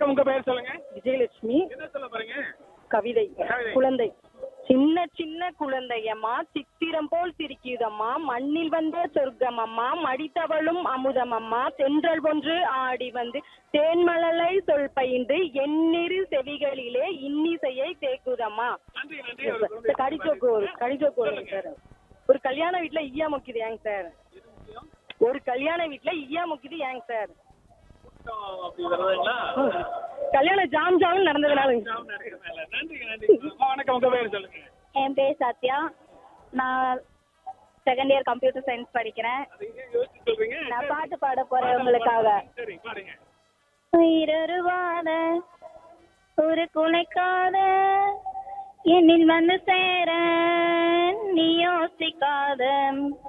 வணக்கம் உங்க பேர் சொல்லுங்க விஜயலட்சுமி என்ன சொல்ல போறீங்க கவிதை கவிதை. குழந்தை சின்ன சின்ன குழந்தையம்மா சித்திரம் போல் சிரிக்குதம்மா மண்ணில் வந்த சொர்க்கமம்மா மடித்தவளும் அமுதமம்மா தென்றல் ஒன்று ஆடி வந்து தேன்மலலை சொல் பயின்று எண்ணிரு செவிகளிலே இன்னிசையை தேக்குதம்மா நன்றி நன்றி ஒரு குழந்தை கடிச்சோக்கு ஒரு கடிச்சோக்கு ஒரு சார் ஒரு கல்யாண வீட்ல ஈயா முக்கிது ஏங்க சார் ஒரு கல்யாண வீட்ல ஈயா முக்கிது ஏங்க சார் கூட்டம் அப்படி வருதுங்களா கல்யாணம் ஜாம் ஜாம் நடந்ததுனாலங்க ஜாம் நடக்கிறதுனால. நன்றிங்க நன்றி அம்மா, வணக்கம் உங்க பேர் சொல்லுங்க என் பேர் சத்யா நான் செகண்ட் இயர் கம்ப்யூட்டர் சயின்ஸ் படிக்கிறேன் அது எங்க யோசிச்சு சொல்றீங்க நான் பாட்டு பாட போறேன் உங்களுக்காக சரி பாருங்க உயிரொருவாத ஒரு குலைக்காத என்னில் வந்து சேர நீ யோசிக்காத